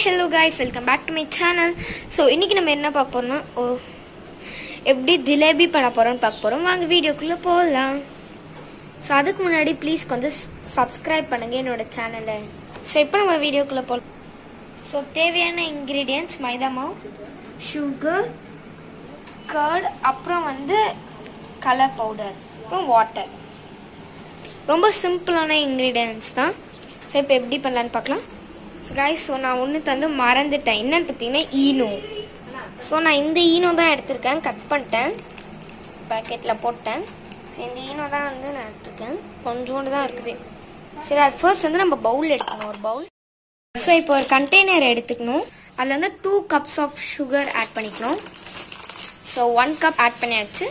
hello guys welcome back to my channel so இன்றைக்கி நம்ம என்ன பார்க்க போகிறோம்னா ஓ எப்படி ஜிலேபி பண்ண போகிறோம்னு பார்க்க போகிறோம் வாங்க வீடியோக்குள்ளே போகலாம் ஸோ அதுக்கு முன்னாடி ப்ளீஸ் கொஞ்சம் சப்ஸ்கிரைப் பண்ணுங்கள் என்னோட சேனலை ஸோ இப்போ நம்ம வீடியோக்குள்ளே போகலாம் ஸோ தேவையான இன்க்ரீடியன்ட்ஸ் மைதா மாவு சுகர் கர்ட் அப்புறம் வந்து கலர் பவுடர் அப்புறம் வாட்டர் ரொம்ப சிம்பிளான இன்க்ரீடியன்ட்ஸ் தான் ஸோ இப்போ எப்படி பண்ணலான்னு பார்க்கலாம் ஸோ காய்ஸ் ஸோ நான் ஒன்று தந்து மறந்துட்டேன் என்னன்னு பார்த்தீங்கன்னா ஈனோ ஸோ நான் இந்த ஈனோ தான் எடுத்திருக்கேன் கட் பண்ணிட்டேன் பேக்கெட்டில் போட்டேன் ஸோ இந்த ஈனோ தான் வந்து நான் எடுத்திருக்கேன் கொஞ்சோண்டு தான் இருக்குது சரி அது ஃபர்ஸ்ட் வந்து நம்ம பவுல் எடுக்கணும் ஒரு பவுல் ஸோ இப்போ ஒரு கண்டெய்னர் எடுத்துக்கணும் அதில் வந்து two cups of sugar add பண்ணிக்கணும் ஸோ ஒன் கப் ஆட் பண்ணியாச்சு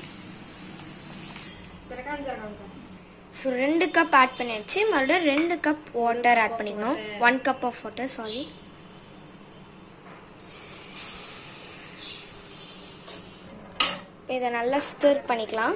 ஸோ ரெண்டு கப் ஆட் பண்ணியாச்சு மறுபடியும் ரெண்டு கப் வாட்டர் ஆட் பண்ணிக்கணும் one cup of water sorry இதை நல்லா ஸ்டிர் பண்ணிக்கலாம்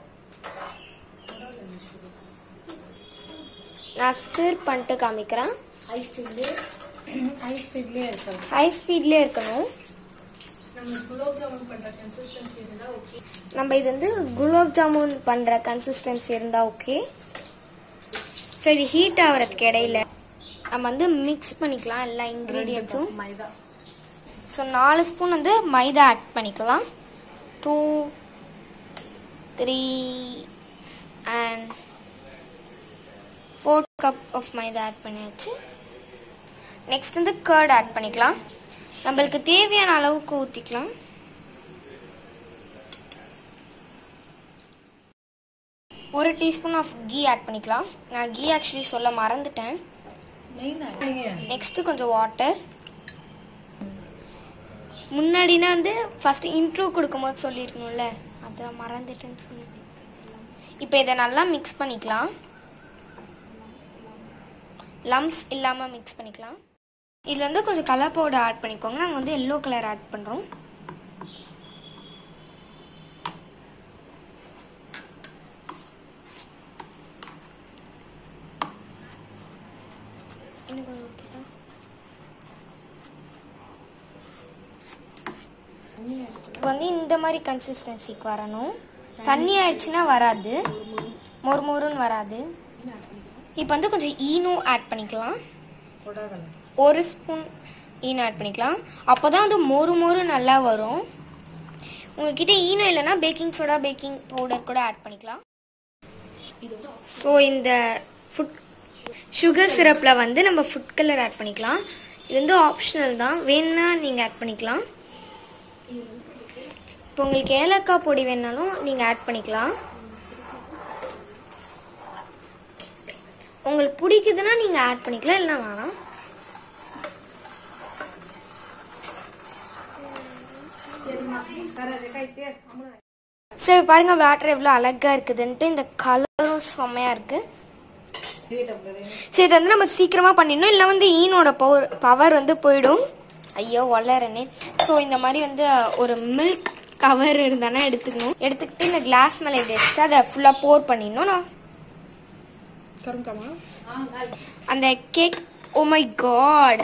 நான் ஸ்டிர் பண்ணிட்டு காமிக்கிறேன் ஹை ஸ்பீட்லேயே ஹை ஸ்பீட்லேயே இருக்காது ஹை ஸ்பீட்லேயே இருக்கணும் நம்ம குலோப் ஜாமுன் பண்ணுற கன்சிஸ்டன்சி இருந்தால் ஓகே நம்ம இது வந்து குலாப் ஜாமுன் பண்ணுற கன்சிஸ்டன்சி இருந்தால் ஓகே ஸோ இது ஹீட் ஆகிறதுக்கு இடையில நம்ம வந்து மிக்ஸ் பண்ணிக்கலாம் எல்லா இன்க்ரீடியன்ஸும் மைதா ஸோ நாலு ஸ்பூன் வந்து மைதா ஆட் பண்ணிக்கலாம் two three and four cup of maida add பண்ணியாச்சு நெக்ஸ்ட் வந்து கர்ட் ஆட் பண்ணிக்கலாம் நம்மளுக்கு தேவையான அளவுக்கு ஊற்றிக்கலாம் ஒரு டீஸ்பூன் ஆஃப் கீ ஆட் பண்ணிக்கலாம் நான் கீ ஆக்சுவலி சொல்ல மறந்துட்டேன் மெயினாக நெக்ஸ்ட் கொஞ்சம் வாட்டர் முன்னாடினா வந்து ஃபர்ஸ்ட் இன்ட்ரோ கொடுக்கும்போது சொல்லியிருக்கணும்ல அதை மறந்துட்டேன்னு சொல்லி இப்போ இதை நல்லா மிக்ஸ் பண்ணிக்கலாம் லம்ஸ் இல்லாமல் மிக்ஸ் பண்ணிக்கலாம் இதில் வந்து கொஞ்சம் கலர் பவுடர் ஆட் பண்ணிக்கோங்க நாங்கள் வந்து எல்லோ கலர் ஆட் பண்ணுறோம் இன்னும் கொஞ்சம் ஊற்றிக்கலாம் இப்போ வந்து இந்த மாதிரி கன்சிஸ்டன்சிக்கு வரணும் தண்ணி ஆயிடுச்சுன்னா வராது மொறு மொறுன்னு வராது இப்போ வந்து கொஞ்சம் ஈனோ ஆட் பண்ணிக்கலாம் கொடாகலை ஒரு ஸ்பூன் ஈனோ ஆட் பண்ணிக்கலாம் அப்போ தான் வந்து மொறு மொறு நல்லா வரும் உங்ககிட்ட ஈனோ இல்லைன்னா பேக்கிங் சோடா பேக்கிங் பவுடர் கூட ஆட் பண்ணிக்கலாம் ஸோ இந்த ஃபுட் சுகர் சிரப்பில் வந்து நம்ம ஃபுட் கலர் ஆட் பண்ணிக்கலாம் இது வந்து ஆப்ஷனல் தான் வேணும்னா நீங்கள் ஆட் பண்ணிக்கலாம் இப்போ உங்களுக்கு ஏலக்காய் பொடி வேணாலும் நீங்கள் ஆட் பண்ணிக்கலாம் உங்களுக்கு பிடிக்குதுன்னா நீங்கள் ஆட் பண்ணிக்கலாம் இல்லைன்னா வேணாம் சரி பாருங்க வாட்டர் எவ்வளோ அழகா இருக்குதுன்ட்டு இந்த கலரும் செம்மையா இருக்கு சரி இதை வந்து நம்ம சீக்கிரமா பண்ணிடணும் இல்லை வந்து ஈனோட பவர் பவர் வந்து போயிடும் ஐயோ வளரனே ஸோ இந்த மாதிரி வந்து ஒரு மில்க் கவர் இருந்தானா எடுத்துக்கணும் எடுத்துக்கிட்டு இந்த கிளாஸ் மேலே இப்படி வச்சுட்டு அதை ஃபுல்லாக போர் பண்ணிடணும் நான் கருங்கம்மா அந்த கேக் ஓ மை காட்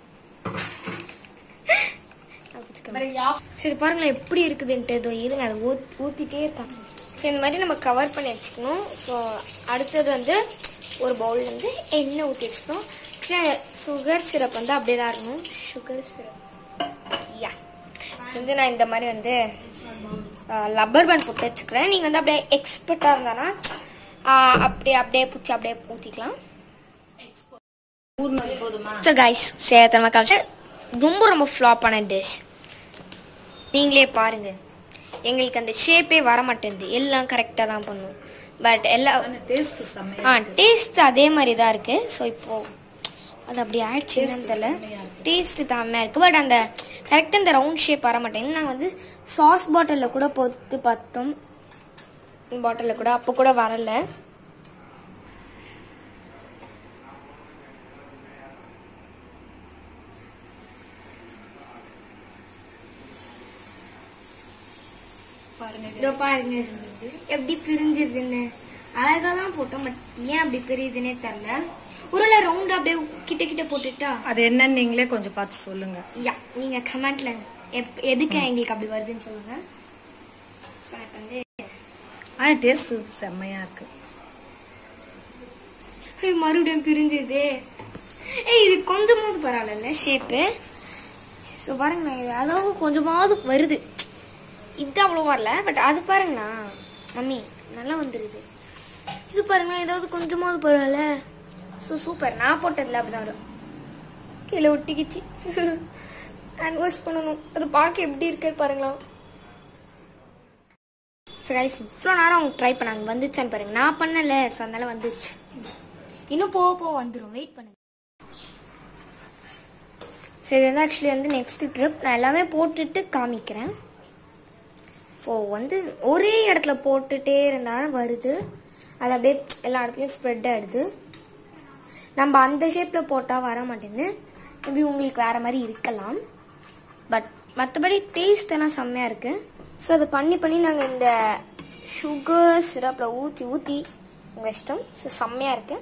சரி பாருங்களேன் எப்படி இருக்குதுன்ட்டு இதோ இருங்க அதை ஊத் ஊற்றிட்டே இருக்காங்க சரி இந்த மாதிரி நம்ம கவர் பண்ணி வச்சுக்கணும் ஸோ அடுத்தது வந்து ஒரு பவுல் வந்து எண்ணெய் ஊற்றி வச்சுக்கணும் சுகர் சிரப் வந்து அப்படியே தான் இருக்கணும் சுகர் சிரப் யா வந்து நான் இந்த மாதிரி வந்து லப்பர் பேண்ட் போட்டு வச்சுக்கிறேன் நீங்கள் வந்து அப்படியே எக்ஸ்பர்ட்டாக இருந்தானா அப்படியே அப்படியே பிடிச்சி அப்படியே ஊற்றிக்கலாம் ஊர்னது போதுமா ஸோ கைஸ் சேத்தனமாக காமிச்சு ரொம்ப ரொம்ப ஃப்ளாப்பான டிஷ் நீங்களே பாருங்க எங்களுக்கு அந்த ஷேப்பே வர மாட்டேங்குது எல்லாம் கரெக்டாக தான் பண்ணும் பட் எல்லாம் ஆனால் டேஸ்ட் செம்மையா ஆ டேஸ்ட் அதே மாதிரி தான் இருக்கு ஸோ இப்போ அது அப்படி ஆயிடுச்சு என்னன்னு தெரியல டேஸ்ட் தாமையாக இருக்கு பட் அந்த கரெக்டாக இந்த ரவுண்ட் ஷேப் வர மாட்டேங்குது நாங்கள் வந்து சாஸ் பாட்டிலில் கூட போட்டு பார்த்தோம் பாட்டிலில் கூட அப்போ கூட வரல பாருங்க இதோ பாருங்க எப்படி பிரிஞ்சிருதுன்னு அழகா தான் போட்டோம் பட் ஏன் அப்படி பிரியுதுன்னே தெரில உருளை ரவுண்டா அப்படியே கிட்ட கிட்ட போட்டுட்டா அது என்னன்னு நீங்களே கொஞ்சம் பார்த்து சொல்லுங்க யா நீங்க கமெண்ட்ல எப் எதுக்கு எங்களுக்கு அப்படி வருதுன்னு சொல்லுங்க ஸோ எனக்கு வந்து ஆ டேஸ்ட் செம்மையா இருக்கு ஐயோ, மறுபடியும் பிரிஞ்சுது ஏய் இது கொஞ்சமாவது பரவாயில்ல ஷேப்பு ஸோ பாருங்களேன் இது அதாவது கொஞ்சமாவது வருது இது அவ்வளோ வரல பட் அது பாருங்களா மம்மி நல்லா வந்துருது இது பாருங்களேன் ஏதாவது கொஞ்சமாவது பரவாயில்ல ஸோ சூப்பர் நான் போட்டதில்ல அப்படிதான் வரும் கீழே ஒட்டிக்கிச்சு ஹேண்ட் வாஷ் பண்ணணும் அது பார்க்க எப்படி இருக்கு பாருங்களா ஸோ கைஸ் இவ்வளோ நேரம் அவங்க ட்ரை பண்ணாங்க வந்துச்சான்னு பாருங்க நான் பண்ணல ஸோ அதனால வந்துச்சு இன்னும் போக போக வந்துடும் வெயிட் பண்ணுங்க சரி இது ஆக்சுவலி வந்து நெக்ஸ்ட் ட்ரிப் நான் எல்லாமே போட்டுட்டு காமிக்கிறேன் ஸோ வந்து ஒரே இடத்துல போட்டுட்டே இருந்தாலும் வருது அது அப்படியே எல்லா இடத்துலையும் ஸ்ப்ரெட் ஆகிடுது நம்ம அந்த ஷேப்பில் போட்டால் வர மாட்டேங்குது மேபி உங்களுக்கு வேற மாதிரி இருக்கலாம் பட் மற்றபடி டேஸ்ட் எல்லாம் செம்மையாக இருக்குது ஸோ அதை பண்ணி பண்ணி நாங்கள் இந்த சுகர் சிரப்பில் ஊற்றி ஊற்றி உங்கள் இஷ்டம் ஸோ செம்மையாக இருக்குது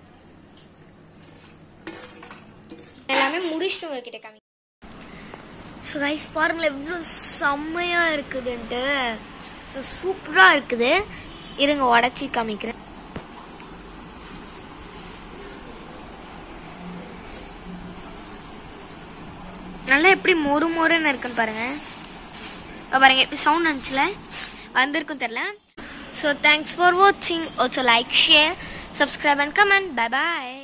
எல்லாமே முடிச்சுட்டு உங்ககிட்ட காமி ஸோ கைஸ் பாருங்களேன் எவ்வளோ செம்மையாக இருக்குதுன்ட்டு ஸோ சூப்பராக இருக்குது இருங்க உடச்சி காமிக்கிறேன் நல்லா எப்படி மொறு மொறுன்னு இருக்குன்னு பாருங்க இப்ப பாருங்க எப்படி சவுண்ட் வந்துச்சுல வந்திருக்கும் தெரில ஸோ தேங்க்ஸ் ஃபார் வாட்சிங் also like share subscribe and comment bye bye